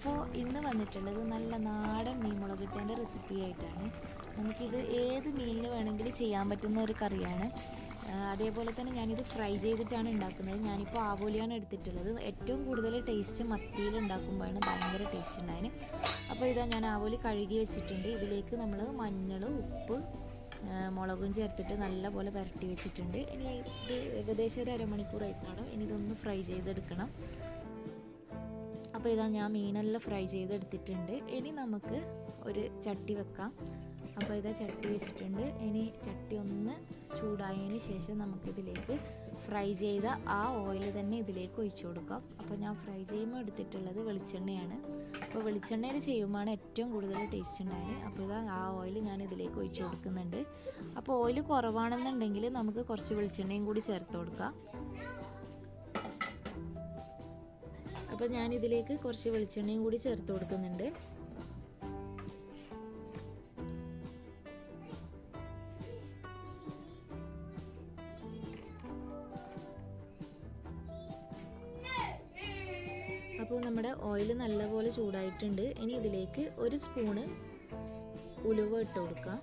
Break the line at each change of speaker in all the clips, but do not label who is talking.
അപ്പോൾ ഇന്ന് വന്നിട്ടുള്ളത് നല്ല നാടൻ മീൻ മുളകിട്ടതിൻ്റെ റെസിപ്പി ആയിട്ടാണ് നമുക്കിത് ഏത് മീനിന് വേണമെങ്കിലും ചെയ്യാൻ പറ്റുന്ന ഒരു കറിയാണ് ആ, അതേപോലെ തന്നെ ഞാനിത് ഫ്രൈ ചെയ്തിട്ടാണ് ഉണ്ടാക്കുന്നത് ഞാനിപ്പോൾ ആവോലിയാണ് എടുത്തിട്ടുള്ളത് ഏറ്റവും കൂടുതൽ ടേസ്റ്റ് മത്തിയിൽ ഉണ്ടാക്കുമ്പോഴാണ് ഭയങ്കര ടേസ്റ്റ് ഉണ്ടായതിന് അപ്പോൾ ഇതാ ഞാൻ ആവോലി കഴുകി വെച്ചിട്ടുണ്ട് ഇതിലേക്ക് നമ്മൾ മഞ്ഞൾ ഉപ്പ് ആ, മുളകും ചേർത്തിട്ട് നല്ലപോലെ പുരട്ടി വെച്ചിട്ടുണ്ട് ഇനി ഇത് ഏകദേശം ഒരു അരമണിക്കൂറായിട്ടാണ് ഇനി ഇതൊന്ന് ഫ്രൈ ചെയ്തെടുക്കണം അപ്പോൾ ഇതാ ഞാൻ മീനെല്ലാം ഫ്രൈ ചെയ്തെടുത്തിട്ടുണ്ട് ഇനി നമുക്ക് ഒരു ചട്ടി വെക്കാം അപ്പോൾ ഇതാ ചട്ടി വെച്ചിട്ടുണ്ട് ഇനി ചട്ടി ഒന്ന് ചൂടായതിന് ശേഷം നമുക്കിതിലേക്ക് ഫ്രൈ ചെയ്ത ആ ഓയിൽ തന്നെ ഇതിലേക്ക് ഒഴിച്ചു കൊടുക്കാം അപ്പോൾ ഞാൻ ഫ്രൈ ചെയ്യുമ്പോൾ എടുത്തിട്ടുള്ളത് വെളിച്ചെണ്ണയാണ് അപ്പോൾ വെളിച്ചെണ്ണയിൽ ചെയ്യുമ്പോഴാണ് ഏറ്റവും കൂടുതൽ ടേസ്റ്റ് ഉണ്ടായത് അപ്പോൾ ഇതാ ആ ഓയിൽ ഞാൻ ഇതിലേക്ക് ഒഴിച്ചു കൊടുക്കുന്നുണ്ട് അപ്പോൾ ഓയിൽ കുറവാണെന്നുണ്ടെങ്കിൽ നമുക്ക് കുറച്ച് വെളിച്ചെണ്ണയും കൂടി ചേർത്ത് കൊടുക്കാം അപ്പോൾ ഞാൻ ഇതിലേക്ക് കുറച്ച് വെളിച്ചെണ്ണയും കൂടി ചേർത്ത് കൊടുക്കുന്നുണ്ട് അപ്പോൾ നമ്മുടെ ഓയിൽ നല്ലപോലെ ചൂടായിട്ടുണ്ട് ഇനി ഇതിലേക്ക് ഒരു സ്പൂണ് ഉലുവ ഇട്ട് കൊടുക്കാം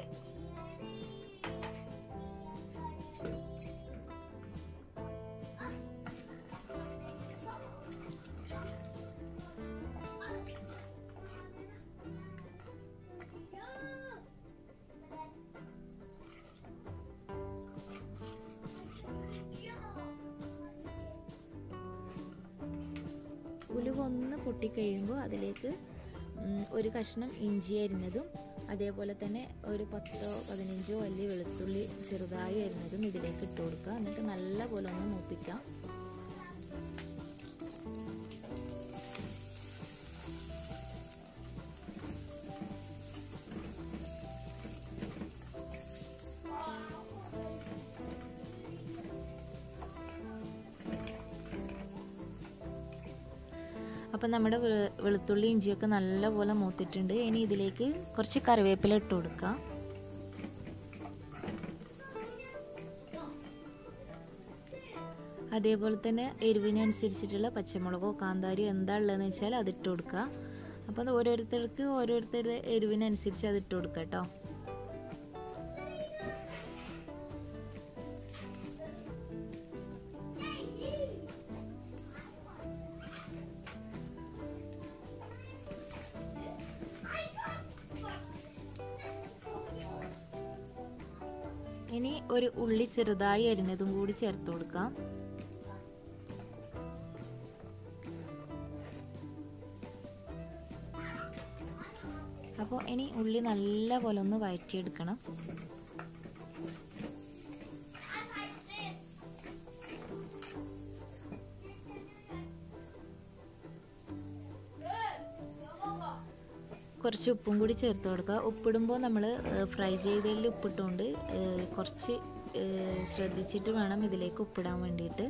ഉലുവ ഒന്ന് പൊട്ടിക്കഴിയുമ്പോൾ അതിലേക്ക് ഉം, ഒരു കഷ്ണം ഇഞ്ചി അരിഞ്ഞതും അതേപോലെ തന്നെ ഒരു പത്തോ പതിനഞ്ചോ അല്ലി വെളുത്തുള്ളി ചെറുതായി അരിഞ്ഞതും ഇതിലേക്ക് ഇട്ട് കൊടുക്കുക എന്നിട്ട് നല്ല പോലെ ഒന്ന് മൂപ്പിക്കാം അപ്പം നമ്മുടെ വെ- വെളുത്തുള്ളി ഇഞ്ചിയൊക്കെ നല്ലപോലെ മൂത്തിട്ടുണ്ട് ഇനി ഇതിലേക്ക് കുറച്ച് കറിവേപ്പില ഇട്ട് കൊടുക്കാം അതേപോലെ തന്നെ എരിവിനനുസരിച്ചിട്ടുള്ള പച്ചമുളകോ കാന്താരിയോ എന്താ ഉള്ളതെന്ന് വെച്ചാൽ അതിട്ട് കൊടുക്കുക അപ്പം അത് ഓരോരുത്തർക്ക് ഓരോരുത്തരുടെ എരിവിനനുസരിച്ച് അതിട്ട് കൊടുക്കുക കേട്ടോ ഇനി ഒരു ഉള്ളി ചെറുതായി അരിഞ്ഞതും കൂടി ചേർത്ത് കൊടുക്കാം അപ്പോൾ ഇനി ഉള്ളി നല്ല പോലെ ഒന്ന് വഴറ്റിയെടുക്കണം കുറച്ച് ഉപ്പും കൂടി ചേർത്ത് കൊടുക്കുക ഉപ്പിടുമ്പോൾ നമ്മൾ ഫ്രൈ ചെയ്തതിൽ ഉപ്പിട്ടുകൊണ്ട് ഏഹ്, കുറച്ച് ഏഹ്, ശ്രദ്ധിച്ചിട്ട് വേണം ഇതിലേക്ക് ഉപ്പിടാൻ വേണ്ടിയിട്ട്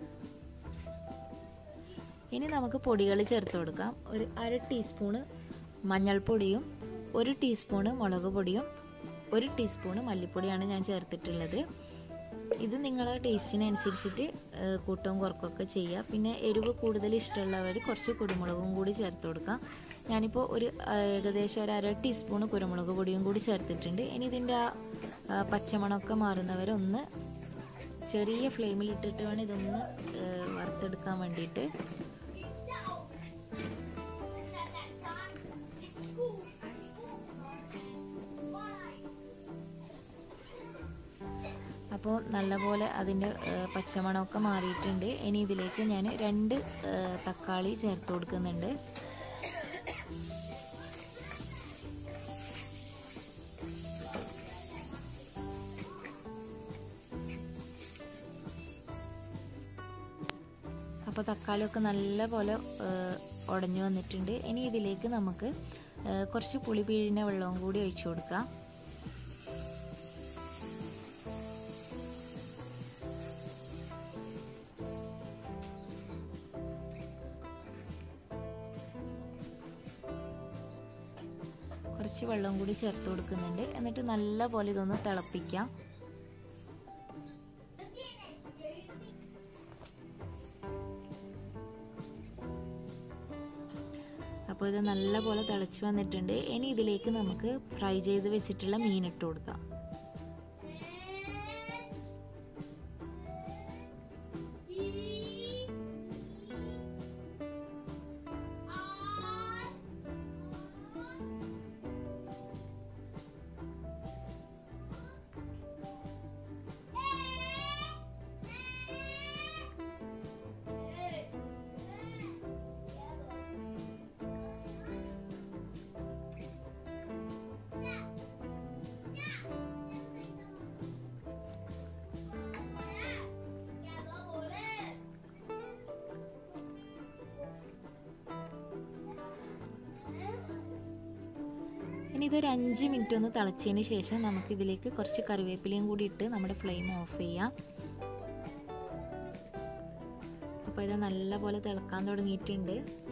ഇനി നമുക്ക് പൊടികൾ ചേർത്ത് കൊടുക്കാം ഒരു അര ടീസ്പൂണ് മഞ്ഞൾപ്പൊടിയും ഒരു ടീസ്പൂണ് മുളക് പൊടിയും ഒരു ടീസ്പൂണ് മല്ലിപ്പൊടിയാണ് ഞാൻ ചേർത്തിട്ടുള്ളത് ഇത് നിങ്ങളെ ടേസ്റ്റിനനുസരിച്ചിട്ട് ഏഹ്, കൂട്ടവും കുറക്കൊക്കെ ചെയ്യുക പിന്നെ എരിവ് കൂടുതൽ ഇഷ്ടമുള്ളവർ കുറച്ച് കുരുമുളകും കൂടി ചേർത്ത് കൊടുക്കാം ഞാനിപ്പോൾ ഒരു ഏഹ്, ഏകദേശം ഒരു അര ടീസ്പൂണ് കുരുമുളക് പൊടിയും കൂടി ചേർത്തിട്ടുണ്ട് ഇനി ഇതിൻ്റെ ആ ആ, പച്ചമണമൊക്കെ മാറുന്നവരെ ഒന്ന് ചെറിയ ഫ്ലെയിമിൽ ഇട്ടിട്ട് വേണം ഇതൊന്ന് ഏഹ്, വറുത്തെടുക്കാൻ വേണ്ടിയിട്ട് അപ്പോൾ നല്ലപോലെ അതിൻ്റെ ഏഹ്, പച്ചമണമൊക്കെ മാറിയിട്ടുണ്ട് ഇനി ഇതിലേക്ക് ഞാൻ രണ്ട് ഏഹ്, തക്കാളി ചേർത്ത് കൊടുക്കുന്നുണ്ട് അപ്പോൾ തക്കാളിയൊക്കെ നല്ലപോലെ ഏഹ്, ഉടഞ്ഞു വന്നിട്ടുണ്ട് ഇനി ഇതിലേക്ക് നമുക്ക് ഏഹ്, കുറച്ച് പുളി പിഴിഞ്ഞ വെള്ളവും കൂടി ഒഴിച്ചു കൊടുക്കാം കുറച്ച് വെള്ളം കൂടി ചേർത്ത് കൊടുക്കുന്നുണ്ട് എന്നിട്ട് നല്ല പോലെ ഇതൊന്ന് തിളപ്പിക്കാം അപ്പോൾ ഇത് നല്ലപോലെ തിളച്ച് വന്നിട്ടുണ്ട് ഇനി ഇതിലേക്ക് നമുക്ക് ഫ്രൈ ചെയ്ത് വെച്ചിട്ടുള്ള മീൻ ഇട്ട് കൊടുക്കാം ഇനി ഇതൊരു അഞ്ച് മിനിറ്റ് ഒന്ന് തിളച്ചതിന് ശേഷം നമുക്ക് ഇതിലേക്ക് കുറച്ച് കറിവേപ്പിലയും കൂടി ഇട്ട് നമ്മുടെ ഫ്ലെയിം ഓഫ് ചെയ്യാം അപ്പോൾ ഇത് നല്ലപോലെ തിളക്കാൻ തുടങ്ങിയിട്ടുണ്ട്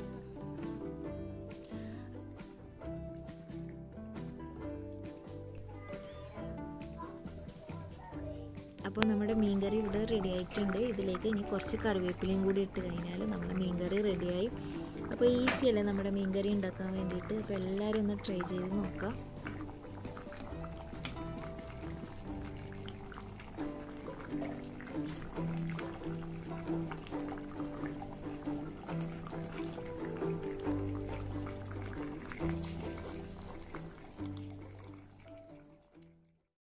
അപ്പോൾ നമ്മുടെ മീൻകറി ഇവിടെ റെഡി ആയിട്ടുണ്ട് ഇതിലേക്ക് ഇനി കുറച്ച് കറിവേപ്പിലയും കൂടി ഇട്ട് കഴിഞ്ഞാൽ നമ്മുടെ മീൻകറി റെഡിയായി അപ്പോൾ ഈസി അല്ലേ നമ്മുടെ മീൻകറി ഉണ്ടാക്കാൻ വേണ്ടിയിട്ട് അപ്പോൾ എല്ലാവരും ഒന്ന് ട്രൈ ചെയ്ത് നോക്കാം